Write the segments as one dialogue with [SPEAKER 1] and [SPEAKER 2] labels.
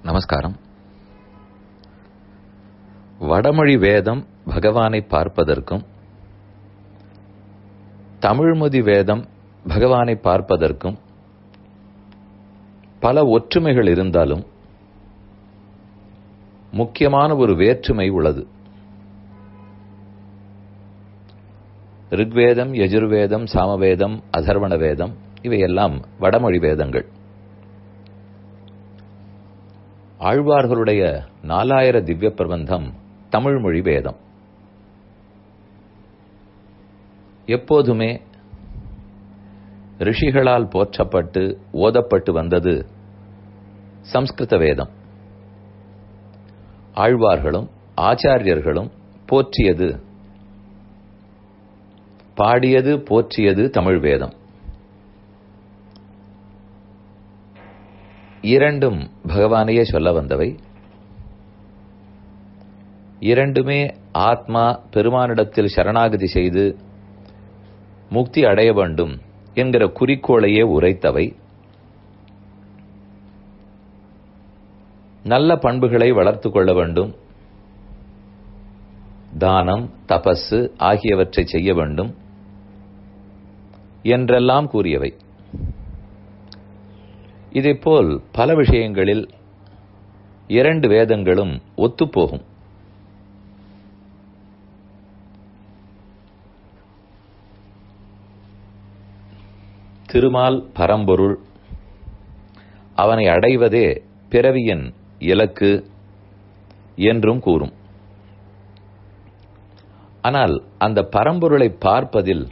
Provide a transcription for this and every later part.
[SPEAKER 1] நமஸ்காரம் வடமொழி வேதம் பகவானை பார்ப்பதற்கும் தமிழ்மொழி வேதம் பகவானை பார்ப்பதற்கும் பல ஒற்றுமைகள் இருந்தாலும் முக்கியமான ஒரு வேற்றுமை உள்ளது ரிக்வேதம் யஜுர்வேதம் சாமவேதம் அதர்வண வேதம் இவையெல்லாம் வடமொழி வேதங்கள் ஆழ்வார்களுடைய நாலாயிர திவ்ய பிரபந்தம் தமிழ்மொழி வேதம் எப்போதுமே ரிஷிகளால் போற்றப்பட்டு ஓதப்பட்டு வந்தது சம்ஸ்கிருத வேதம் ஆழ்வார்களும் ஆச்சாரியர்களும் போற்றியது பாடியது போற்றியது தமிழ் வேதம் இரண்டும் பகவானையே சொல்ல வந்தவை இரண்டுமே ஆத்மா பெருமானிடத்தில் சரணாகதி செய்து முக்தி அடைய வேண்டும் என்கிற குறிக்கோளையே உரைத்தவை நல்ல பண்புகளை வளர்த்து கொள்ள வேண்டும் தானம் தபசு ஆகியவற்றை செய்ய வேண்டும் என்றெல்லாம் கூறியவை இதேபோல் பல விஷயங்களில் இரண்டு வேதங்களும் ஒத்துப்போகும் திருமால் பரம்பொருள் அவனை அடைவதே பிறவியின் இலக்கு என்றும் கூறும் ஆனால் அந்த பரம்பொருளை பார்ப்பதில்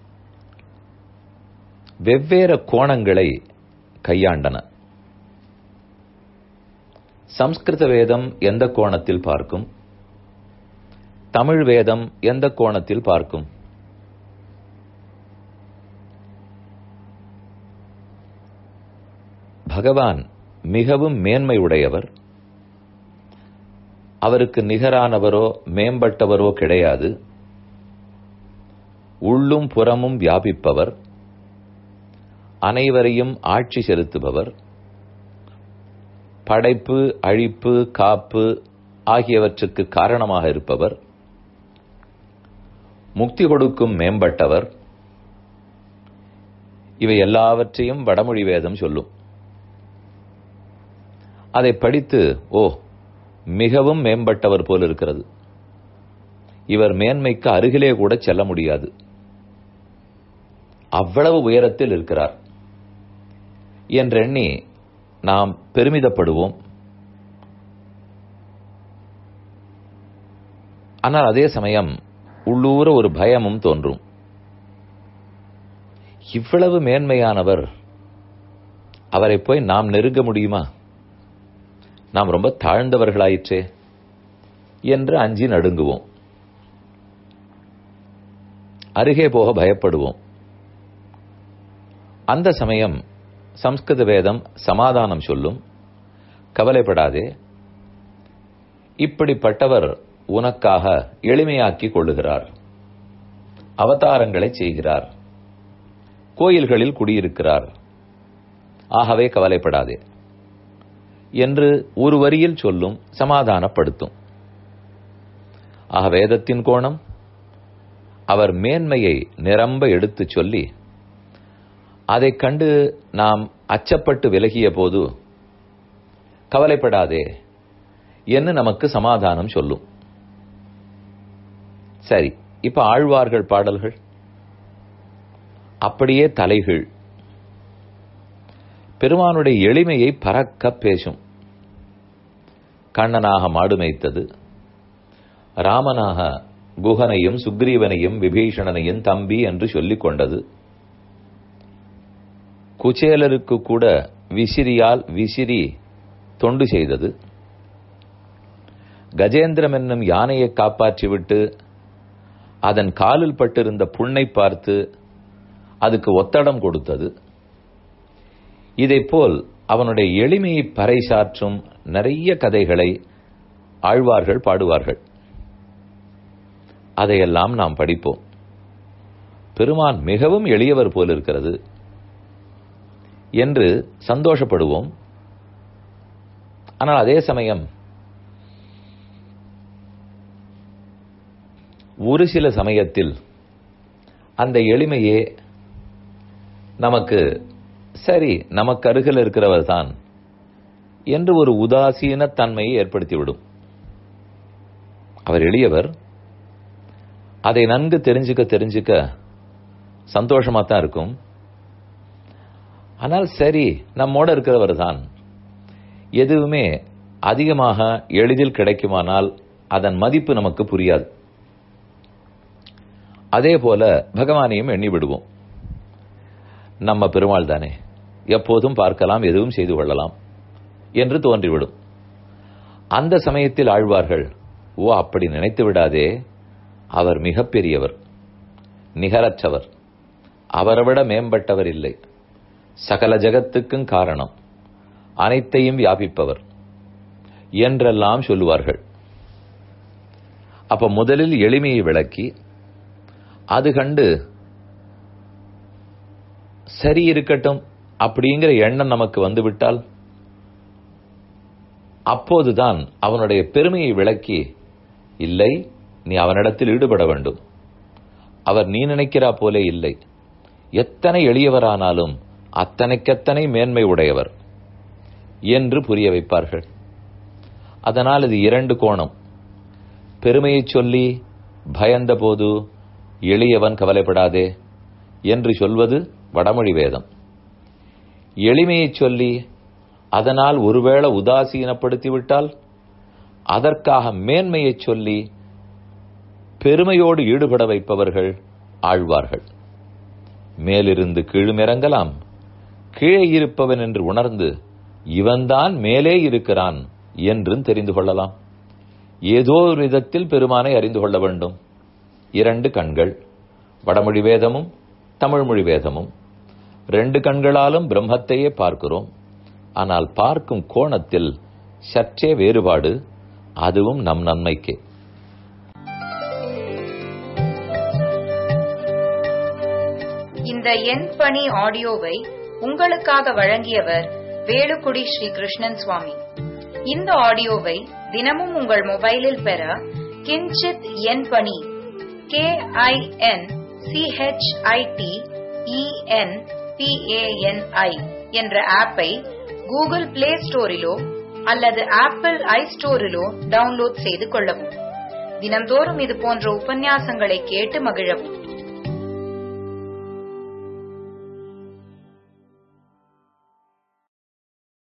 [SPEAKER 1] வெவ்வேறு கோணங்களை கையாண்டன சம்ஸ்கிருத வேதம் எந்த கோணத்தில் பார்க்கும் தமிழ் வேதம் எந்த கோணத்தில் பார்க்கும் பகவான் மிகவும் மேன்மை உடையவர் அவருக்கு நிகரானவரோ மேம்பட்டவரோ கிடையாது உள்ளும் புறமும் வியாபிப்பவர் அனைவரையும் ஆட்சி செலுத்துபவர் படைப்பு அழிப்பு காப்பு ஆகியவற்றுக்கு காரணமாக இருப்பவர் முக்தி கொடுக்கும் மேம்பட்டவர் இவை எல்லாவற்றையும் வடமொழி வேதம் சொல்லும் அதை படித்து ஓ மிகவும் மேம்பட்டவர் போல் இருக்கிறது இவர் மேன்மைக்கு அருகிலே கூட செல்ல முடியாது அவ்வளவு உயரத்தில் இருக்கிறார் என்றெண்ணி நாம் பெருமிதப்படுவோம் ஆனால் அதே சமயம் உள்ளூர ஒரு பயமும் தோன்றும் இவ்வளவு மேன்மையானவர் அவரை போய் நாம் நெருங்க முடியுமா நாம் ரொம்ப தாழ்ந்தவர்களாயிற்றே என்று அஞ்சி நடுங்குவோம் அருகே போக பயப்படுவோம் அந்த சமயம் சம்ஸ்கிருத வேதம் சமாதானம் சொல்லும் கவலைப்படாதே இப்படிப்பட்டவர் உனக்காக எளிமையாக்கி கொள்ளுகிறார் அவதாரங்களை செய்கிறார் கோயில்களில் குடியிருக்கிறார் ஆகவே கவலைப்படாதே என்று ஒரு வரியில் சொல்லும் சமாதானப்படுத்தும் ஆக வேதத்தின் கோணம் அவர் மேன்மையை நிரம்ப எடுத்துச் சொல்லி அதைக் கண்டு நாம் அச்சப்பட்டு விலகிய போது கவலைப்படாதே என்று நமக்கு சமாதானம் சொல்லும் சரி இப்ப ஆழ்வார்கள் பாடல்கள் அப்படியே தலைகள் பெருமானுடைய எளிமையை பறக்க பேசும் கண்ணனாக மாடு மேய்த்தது ராமனாக குகனையும் சுக்ரீவனையும் விபீஷணனையும் தம்பி என்று சொல்லிக் கொண்டது குச்சேலருக்கு கூட விசிறியால் விசிறி தொண்டு செய்தது கஜேந்திரம் என்னும் யானையை காப்பாற்றிவிட்டு அதன் காலில் பட்டிருந்த புண்ணை பார்த்து அதுக்கு ஒத்தடம் கொடுத்தது இதைப்போல் அவனுடைய எளிமையை பறைசாற்றும் நிறைய கதைகளை ஆழ்வார்கள் பாடுவார்கள் அதையெல்லாம் நாம் படிப்போம் பெருமான் மிகவும் எளியவர் போல் இருக்கிறது என்று சந்தோஷப்படுவோம் ஆனால் அதே சமயம் ஒரு சில சமயத்தில் அந்த எளிமையே நமக்கு சரி நமக்கு அருகில் இருக்கிறவர் தான் என்று ஒரு உதாசீன தன்மையை ஏற்படுத்திவிடும் அவர் எளியவர் அதை நன்கு தெரிஞ்சுக்க தெரிஞ்சுக்க சந்தோஷமா தான் இருக்கும் ஆனால் சரி நம்மோட இருக்கிறவர் தான் எதுவுமே அதிகமாக எளிதில் கிடைக்குமானால் அதன் மதிப்பு நமக்கு புரியாது அதே போல பகவானையும் எண்ணி விடுவோம் நம்ம பெருமாள் தானே எப்போதும் பார்க்கலாம் எதுவும் செய்து கொள்ளலாம் என்று தோன்றிவிடும் அந்த சமயத்தில் ஆழ்வார்கள் ஓ அப்படி நினைத்து விடாதே அவர் மிகப்பெரியவர் நிகரற்றவர் அவரை விட மேம்பட்டவர் இல்லை சகல ஜகத்துக்கும் காரணம் அனைத்தையும் வியாபிப்பவர் என்றெல்லாம் சொல்லுவார்கள் அப்ப முதலில் எளிமையை விளக்கி அது கண்டு சரி இருக்கட்டும் அப்படிங்கிற எண்ணம் நமக்கு வந்துவிட்டால் அப்போதுதான் அவனுடைய பெருமையை விளக்கி இல்லை நீ அவனிடத்தில் ஈடுபட வேண்டும் அவர் நீ நினைக்கிறா போலே இல்லை எத்தனை எளியவரானாலும் அத்தனைக்கத்தனை மேன்மை உடையவர் என்று புரிய வைப்பார்கள் அதனால் இது இரண்டு கோணம் பெருமையை சொல்லி பயந்த போது எளியவன் கவலைப்படாதே என்று சொல்வது வடமொழி வேதம் எளிமையை சொல்லி அதனால் ஒருவேளை உதாசீனப்படுத்திவிட்டால் அதற்காக மேன்மையை சொல்லி பெருமையோடு ஈடுபட வைப்பவர்கள் ஆழ்வார்கள் மேலிருந்து கீழுமிறங்கலாம் கீழே இருப்பவன் என்று உணர்ந்து இவன்தான் மேலே இருக்கிறான் என்றும் தெரிந்து கொள்ளலாம் ஏதோ ஒரு விதத்தில் பெருமானை அறிந்து கொள்ள வேண்டும் இரண்டு கண்கள் வடமொழி வேதமும் தமிழ் மொழி வேதமும் ரெண்டு கண்களாலும் பிரம்மத்தையே பார்க்கிறோம் ஆனால் பார்க்கும் கோணத்தில் சற்றே வேறுபாடு அதுவும் நம் நன்மைக்கே
[SPEAKER 2] இந்த எண் பணி ஆடியோவை உங்களுக்காக வழங்கியவர் வேலுக்குடி ஸ்ரீ கிருஷ்ணன் சுவாமி இந்த ஆடியோவை தினமும் உங்கள் மொபைலில் பெற கிஞ்சித் எண் பணி கே ஐ என் சிஹெச்ஐடி இஎன் பிஏஎன்ஐ என்ற ஆப்பை கூகுள் பிளே ஸ்டோரிலோ அல்லது ஆப்பிள் ஐ ஸ்டோரிலோ டவுன்லோட் செய்து கொள்ளவும் தினந்தோறும் இது போன்ற உபன்யாசங்களை கேட்டு மகிழவும்